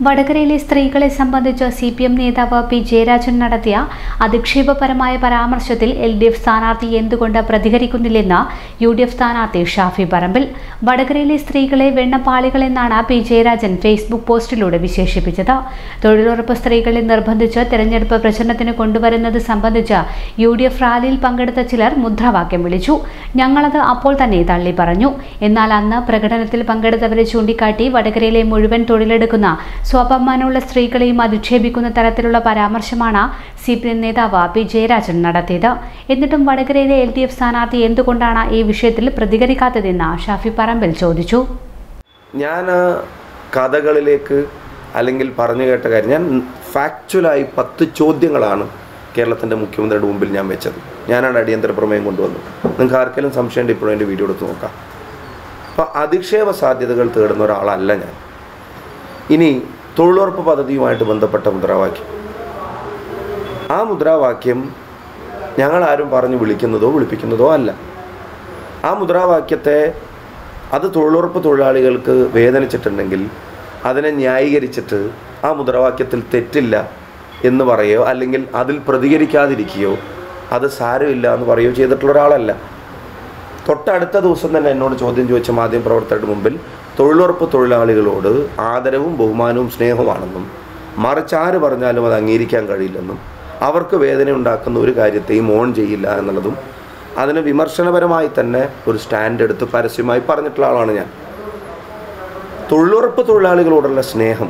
വടകരയിലെ സ്ത്രീകളെ സംബന്ധിച്ച് സി പി എം നേതാവ് പി ജയരാജൻ നടത്തിയ അധിക്ഷേപപരമായ പരാമർശത്തിൽ എൽ ഡി എഫ് സ്ഥാനാർത്ഥി എന്തുകൊണ്ട് പ്രതികരിക്കുന്നില്ലെന്ന് യു ഡി എഫ് സ്ഥാനാർത്ഥി ഷാഫി പറമ്പിൽ വടകരയിലെ സ്ത്രീകളെ വെണ്ണപ്പാളികളെന്നാണ് പി ജയരാജൻ ഫേസ്ബുക്ക് പോസ്റ്റിലൂടെ വിശേഷിപ്പിച്ചത് തൊഴിലുറപ്പ് സ്ത്രീകളെ നിർബന്ധിച്ച് തെരഞ്ഞെടുപ്പ് പ്രചരണത്തിന് കൊണ്ടുവരുന്നത് സംബന്ധിച്ച് യു ഡി എഫ് റാലിയിൽ പങ്കെടുത്ത ചിലർ മുദ്രാവാക്യം വിളിച്ചു ഞങ്ങളത് അപ്പോൾ തന്നെ തള്ളി പറഞ്ഞു എന്നാൽ അന്ന് പ്രകടനത്തിൽ പങ്കെടുത്തവരെ ചൂണ്ടിക്കാട്ടി വടകരയിലെ മുഴുവൻ തൊഴിലെടുക്കുന്ന സ്വാഭിമാനമുള്ള സ്ത്രീകളെയും അധിക്ഷേപിക്കുന്ന തരത്തിലുള്ള പരാമർശമാണ് സി പി എം നേതാവ് പി ജയരാജൻ നടത്തിയത് എന്നിട്ടും വടകരയിലെ എൽ ഡി എഫ് സ്ഥാനാർത്ഥി എന്തുകൊണ്ടാണ് ഈ വിഷയത്തിൽ പ്രതികരിക്കാത്തതെന്ന് ഷാഫി പറമ്പിൽ ചോദിച്ചു ഞാൻ കഥകളിലേക്ക് അല്ലെങ്കിൽ പറഞ്ഞു കേട്ട കാര്യം ഞാൻ ഫാക്ച്വലായി പത്ത് ചോദ്യങ്ങളാണ് കേരളത്തിൻ്റെ മുഖ്യമന്ത്രിയുടെ മുമ്പിൽ ഞാൻ വെച്ചത് ഞാനാണ് അടിയന്തര പ്രമേയം കൊണ്ടുവന്നത് നിങ്ങൾക്ക് ആർക്കെങ്കിലും സംശയം ഉണ്ടെങ്കിൽ ഇപ്പോഴും എൻ്റെ വീഡിയോ എടുത്ത് നോക്കാം അപ്പോൾ അധിക്ഷേപ സാധ്യതകൾ തേടുന്ന ഒരാളല്ല ഞാൻ ഇനി തൊഴിലുറപ്പ് പദ്ധതിയുമായിട്ട് ബന്ധപ്പെട്ട മുദ്രാവാക്യം ആ മുദ്രാവാക്യം ഞങ്ങൾ ആരും പറഞ്ഞു വിളിക്കുന്നതോ വിളിപ്പിക്കുന്നതോ അല്ല ആ മുദ്രാവാക്യത്തെ അത് തൊഴിലുറപ്പ് തൊഴിലാളികൾക്ക് വേദനിച്ചിട്ടുണ്ടെങ്കിൽ അതിനെ ന്യായീകരിച്ചിട്ട് ആ മുദ്രാവാക്യത്തിൽ തെറ്റില്ല എന്ന് പറയുകയോ അല്ലെങ്കിൽ അതിൽ പ്രതികരിക്കാതിരിക്കുകയോ അത് സാരമില്ല എന്ന് പറയുകയോ ചെയ്തിട്ടുള്ള ഒരാളല്ല തൊട്ടടുത്ത ദിവസം തന്നെ എന്നോട് ചോദ്യം ചോദിച്ച മാധ്യമപ്രവർത്തകരുടെ മുമ്പിൽ തൊഴിലുറപ്പ് തൊഴിലാളികളോട് ആദരവും ബഹുമാനവും സ്നേഹമാണെന്നും മറിച്ച് ആര് പറഞ്ഞാലും അത് അംഗീകരിക്കാൻ കഴിയില്ലെന്നും അവർക്ക് വേദന ഉണ്ടാക്കുന്ന ഒരു കാര്യത്തെയും ഓൺ ചെയ്യില്ല എന്നുള്ളതും അതിന് വിമർശനപരമായി തന്നെ ഒരു സ്റ്റാൻഡ് എടുത്ത് പരസ്യമായി പറഞ്ഞിട്ടുള്ള ആളാണ് ഞാൻ തൊഴിലുറപ്പ് തൊഴിലാളികളോടുള്ള സ്നേഹം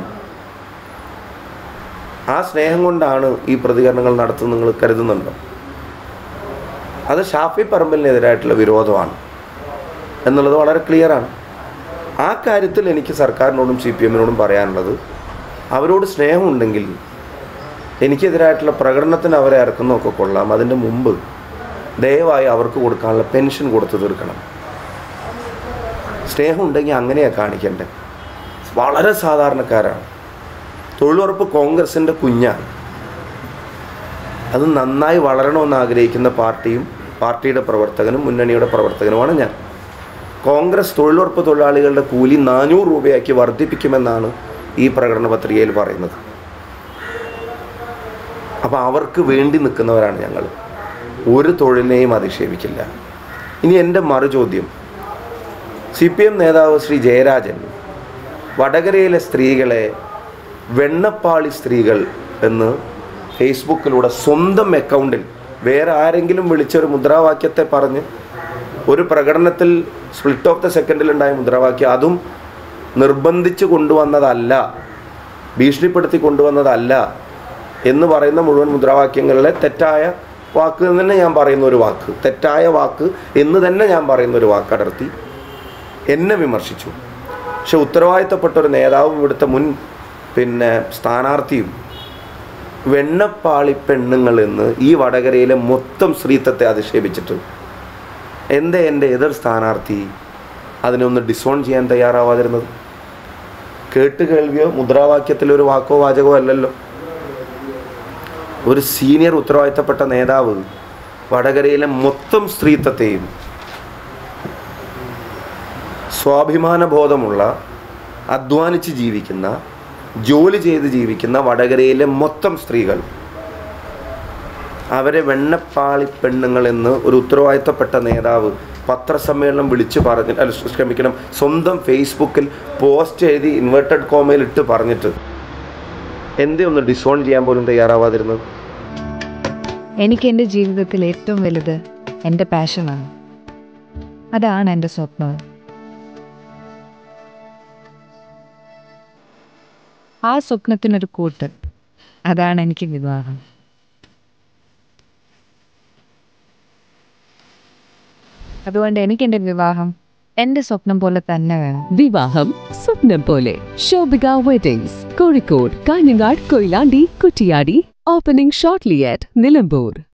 ആ സ്നേഹം കൊണ്ടാണ് ഈ പ്രതികരണങ്ങൾ നടത്തുന്നത് നിങ്ങൾ കരുതുന്നുണ്ടോ അത് ഷാഫി പറമ്പലിനെതിരായിട്ടുള്ള വിരോധമാണ് എന്നുള്ളത് വളരെ ക്ലിയറാണ് ആ കാര്യത്തിൽ എനിക്ക് സർക്കാരിനോടും സി പി എമ്മിനോടും പറയാനുള്ളത് അവരോട് സ്നേഹമുണ്ടെങ്കിൽ എനിക്കെതിരായിട്ടുള്ള പ്രകടനത്തിന് അവരെ ഇറക്കുന്നതൊക്കെ കൊള്ളാം അതിൻ്റെ മുമ്പ് ദയവായി അവർക്ക് കൊടുക്കാനുള്ള പെൻഷൻ കൊടുത്തു തീർക്കണം സ്നേഹമുണ്ടെങ്കിൽ അങ്ങനെയാണ് കാണിക്കേണ്ടത് വളരെ സാധാരണക്കാരാണ് തൊഴിലുറപ്പ് കോൺഗ്രസിൻ്റെ കുഞ്ഞാണ് അത് നന്നായി വളരണമെന്ന് ആഗ്രഹിക്കുന്ന പാർട്ടിയും പാർട്ടിയുടെ പ്രവർത്തകനും മുന്നണിയുടെ പ്രവർത്തകനുമാണ് ഞാൻ കോൺഗ്രസ് തൊഴിലുറപ്പ് തൊഴിലാളികളുടെ കൂലി നാനൂറ് രൂപയാക്കി വർദ്ധിപ്പിക്കുമെന്നാണ് ഈ പ്രകടന പത്രികയിൽ പറയുന്നത് അപ്പോൾ അവർക്ക് വേണ്ടി നിൽക്കുന്നവരാണ് ഞങ്ങൾ ഒരു തൊഴിലിനെയും അധിക്ഷേപിക്കില്ല ഇനി എൻ്റെ മറുചോദ്യം സി പി എം നേതാവ് ശ്രീ ജയരാജൻ വടകരയിലെ സ്ത്രീകളെ വെണ്ണപ്പാളി സ്ത്രീകൾ എന്ന് ഫേസ്ബുക്കിലൂടെ സ്വന്തം അക്കൗണ്ടിൽ വേറെ ആരെങ്കിലും വിളിച്ചൊരു മുദ്രാവാക്യത്തെ പറഞ്ഞ് ഒരു പ്രകടനത്തിൽ സ്പ്ലിറ്റ് ഓഫ് ദ സെക്കൻഡിലുണ്ടായ മുദ്രാവാക്യം അതും നിർബന്ധിച്ച് കൊണ്ടുവന്നതല്ല ഭീഷണിപ്പെടുത്തി കൊണ്ടുവന്നതല്ല എന്ന് പറയുന്ന മുഴുവൻ മുദ്രാവാക്യങ്ങളിലെ തെറ്റായ വാക്ക് എന്ന് തന്നെ ഞാൻ പറയുന്ന ഒരു വാക്ക് തെറ്റായ വാക്ക് എന്ന് തന്നെ ഞാൻ പറയുന്ന ഒരു വാക്ക് അടർത്തി എന്നെ വിമർശിച്ചു പക്ഷെ ഉത്തരവാദിത്തപ്പെട്ട ഒരു നേതാവും ഇവിടുത്തെ മുൻ പിന്നെ സ്ഥാനാർത്ഥിയും വെണ്ണപ്പാളി പെണ്ണുങ്ങൾ എന്ന് ഈ വടകരയിലെ മൊത്തം സ്ത്രീത്വത്തെ അധിക്ഷേപിച്ചിട്ട് എൻ്റെ എൻ്റെ എതിർ സ്ഥാനാർത്ഥി അതിനെ ഒന്ന് ഡിസോൺ ചെയ്യാൻ തയ്യാറാവാതിരുന്നത് കേട്ട് കേൾവിയോ മുദ്രാവാക്യത്തിലൊരു വാക്കോ വാചകോ അല്ലല്ലോ ഒരു സീനിയർ ഉത്തരവാദിത്തപ്പെട്ട നേതാവ് വടകരയിലെ മൊത്തം സ്ത്രീത്വത്തെയും സ്വാഭിമാന ബോധമുള്ള അധ്വാനിച്ച് ജീവിക്കുന്ന ജോലി ചെയ്ത് ജീവിക്കുന്ന വടകരയിലെ മൊത്തം സ്ത്രീകൾ അവരെ വെണ്ണപ്പാളി പെണ്ണുങ്ങൾ എന്ന് ഒരു ഉത്തരവാദിത്തപ്പെട്ട നേതാവ് പത്രസമ്മേളനം വിളിച്ചു പറഞ്ഞ് അല്ല ക്ഷമിക്കണം സ്വന്തം ഫേസ്ബുക്കിൽ പോസ്റ്റ് എഴുതി ഇൻവെർട്ടഡ് കോമയിൽ ഇട്ട് പറഞ്ഞിട്ട് എന്തേ ഒന്ന് ഡിസോൺ ചെയ്യാൻ പോലും തയ്യാറാവാതിരുന്നത് എനിക്ക് എൻ്റെ ജീവിതത്തിൽ ഏറ്റവും വലുത് എൻ്റെ പാഷനാണ് അതാണ് എൻ്റെ സ്വപ്നം ആ സ്വപ്നത്തിനൊരു കൂട്ട് അതാണ് എനിക്ക് വിവാഹം അതുകൊണ്ട് എനിക്ക് എൻ്റെ വിവാഹം എൻ്റെ സ്വപ്നം പോലെ തന്നെ വേണം വിവാഹം സ്വപ്നം പോലെ Shobhika weddings Kozhikode Kanhangad Koyilandy Kuttiyadi opening shortly at Nilambur